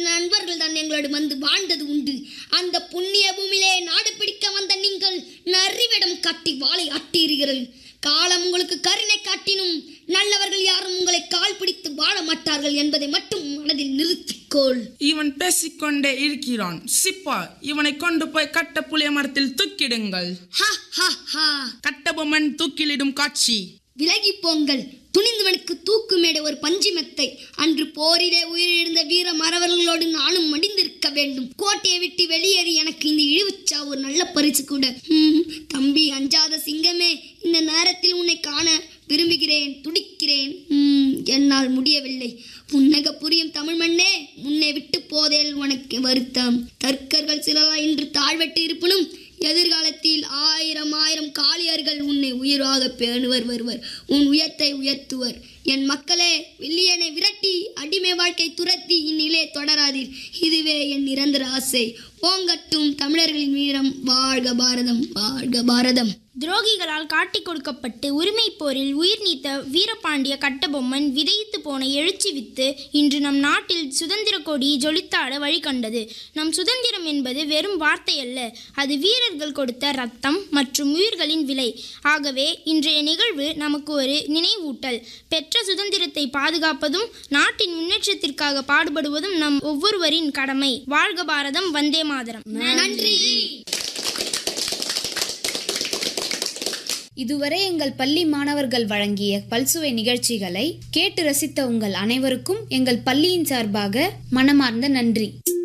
நண்பர்கள் தான் எங்களோடு வந்து வாழ்ந்தது உண்டு அந்த புண்ணிய பூமியிலே நாடு பிடிக்க வந்த நீங்கள் நரிவிடம் காட்டி வாளை ஆட்டீர்கள் காலம் உங்களுக்கு கருணை காட்டினும் நல்லவர்கள் யாரும் உங்களை கால் பிடித்து வாழ மாட்டார்கள் என்பதை மட்டும் மனதில் நிறுத்திக்கோள் இவன் பேசிக்கொண்டே இருக்கிறான் சிப்பா இவனை கொண்டு போய் கட்ட புளிய மரத்தில் தூக்கிடுங்கள் ஹா ஹா ஹா கட்டபொம்மன் தூக்கிலிடும் காட்சி விலகி போங்கள் துணிந்தவனுக்கு தூக்குமேட ஒரு பஞ்சிமெத்தை அன்று போரிலே உயிரிழந்த வீர மறவர்களோடு நானும் மடிந்திருக்க வேண்டும் கோட்டையை விட்டு வெளியேறி எனக்கு இந்த இழிவுச்சா ஒரு நல்ல பரிசு கூட ஹம், தம்பி அஞ்சாத சிங்கமே இந்த நேரத்தில் உன்னை காண விரும்புகிறேன் துடிக்கிறேன் ஹம், என்னால் முடியவில்லை புன்னக புரியும் தமிழ் மண்ணே முன்னே விட்டு போதேல் உனக்கு வருத்தம் தர்க்கர்கள் சிலரா இன்று தாழ்வெட்டு இருப்பினும் எதிர்காலத்தில் ஆயிரம் ஆயிரம் காளியர்கள் உன்னை உயிராக பேணுவர் வருவர் உன் உயத்தை உயர்த்துவர் என் மக்களே வில்லியனை விரட்டி அடிமை வாழ்க்கை துரத்தி இந்நிலையை தொடராதீர் இதுவே என் நிரந்தர ஆசை ஓங்கட்டும் தமிழர்களின் வீரம் வாழ்க பாரதம் வாழ்க பாரதம் துரோகிகளால் காட்டிக் கொடுக்கப்பட்டு உரிமைப் போரில் உயிர் நீத்த வீரபாண்டிய கட்டபொம்மன் விதைத்து போன எழுச்சி வித்து இன்று நம் நாட்டில் சுதந்திர கொடி ஜொலித்தாட வழி கண்டது நம் சுதந்திரம் என்பது வெறும் வார்த்தை அல்ல அது வீரர்கள் கொடுத்த ரத்தம் மற்றும் உயிர்களின் விலை ஆகவே இன்றைய நிகழ்வு நமக்கு ஒரு நினைவூட்டல் பெற்ற சுதந்திரத்தை பாதுகாப்பதும் நாட்டின் முன்னேற்றத்திற்காக பாடுபடுவதும் நம் ஒவ்வொருவரின் கடமை வாழ்க பாரதம் வந்தே மாதரம் நன்றி இதுவரை எங்கள் பள்ளி மாணவர்கள் வழங்கிய பல்சுவை நிகழ்ச்சிகளை கேட்டு ரசித்த உங்கள் அனைவருக்கும் எங்கள் பள்ளியின் சார்பாக மனமார்ந்த நன்றி